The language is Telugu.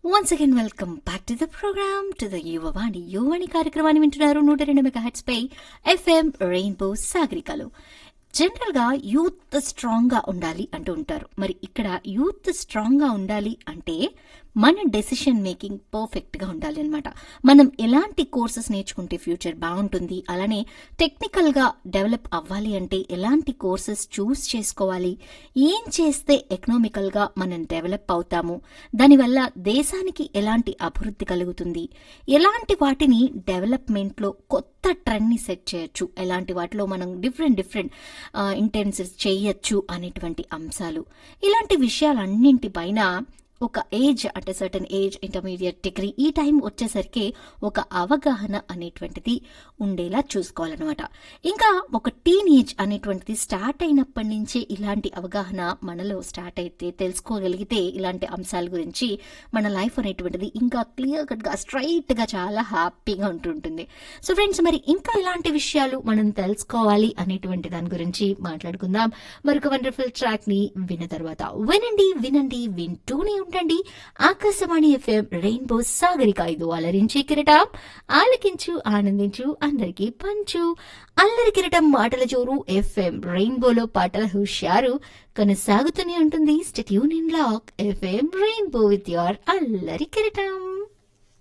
once again welcome back to the programme to the Yuvavani Yuvavani కార్యక్రమాన్ని వింటున్నారు నూట రెండు మెగా హెడ్స్ పై ఎఫ్ఎం రెయిన్బో సాగరికలు జనరల్ గా యూత్ స్ట్రాంగ్ గా ఉండాలి అంటూ ఉంటారు మరి ఇక్కడ యూత్ స్ట్రాంగ్ గా ఉండాలి అంటే మన డెసిషన్ మేకింగ్ పర్ఫెక్ట్ గా ఉండాలి అనమాట మనం ఎలాంటి కోర్సెస్ నేర్చుకుంటే ఫ్యూచర్ బాగుంటుంది అలానే టెక్నికల్ గా డెవలప్ అవ్వాలి అంటే ఎలాంటి కోర్సెస్ చూస్ చేసుకోవాలి ఏం చేస్తే ఎకనామికల్ గా మనం డెవలప్ అవుతాము దానివల్ల దేశానికి ఎలాంటి అభివృద్ధి కలుగుతుంది ఎలాంటి వాటిని డెవలప్మెంట్ లో కొత్త ట్రెండ్ ని సెట్ చేయొచ్చు ఎలాంటి వాటిలో మనం డిఫరెంట్ డిఫరెంట్ ఇంటెన్సివ్స్ చేయొచ్చు అనేటువంటి అంశాలు ఇలాంటి విషయాలన్నింటిపైన ఒక ఏజ్ అంటే సర్టన్ ఏజ్ ఇంటర్మీడియట్ డిగ్రీ ఈ టైం వచ్చేసరికి ఒక అవగాహన అనేటువంటిది ఉండేలా చూసుకోవాలన్నమాట ఇంకా ఒక టీన్ ఏజ్ అనేటువంటిది స్టార్ట్ అయినప్పటి నుంచే ఇలాంటి అవగాహన మనలో స్టార్ట్ అయితే తెలుసుకోగలిగితే ఇలాంటి అంశాల గురించి మన లైఫ్ అనేటువంటిది ఇంకా క్లియర్ కట్ గా స్ట్రైట్ గా చాలా హ్యాపీగా ఉంటుంటుంది సో ఫ్రెండ్స్ మరి ఇంకా ఇలాంటి విషయాలు మనం తెలుసుకోవాలి అనేటువంటి దాని గురించి మాట్లాడుకుందాం మరొక వండర్ఫుల్ ట్రాక్ ని విన్న తర్వాత వినండి వినండి వింటూనే ఉండండి ఆకాశవాణి ఎఫ్ఎం రెయిన్బో సాగరిక ఇది అలరించే కిరటం ఆలకించు ఆనందించు అందరికీ పంచు అల్లరి కిరటం మాటల జోరు ఎఫ్ఎం రెయిన్బోలో పాటల హుషారు కొనసాగుతూనే ఉంటుంది stay tuned in lock FM rainbow with your Allari కిరటం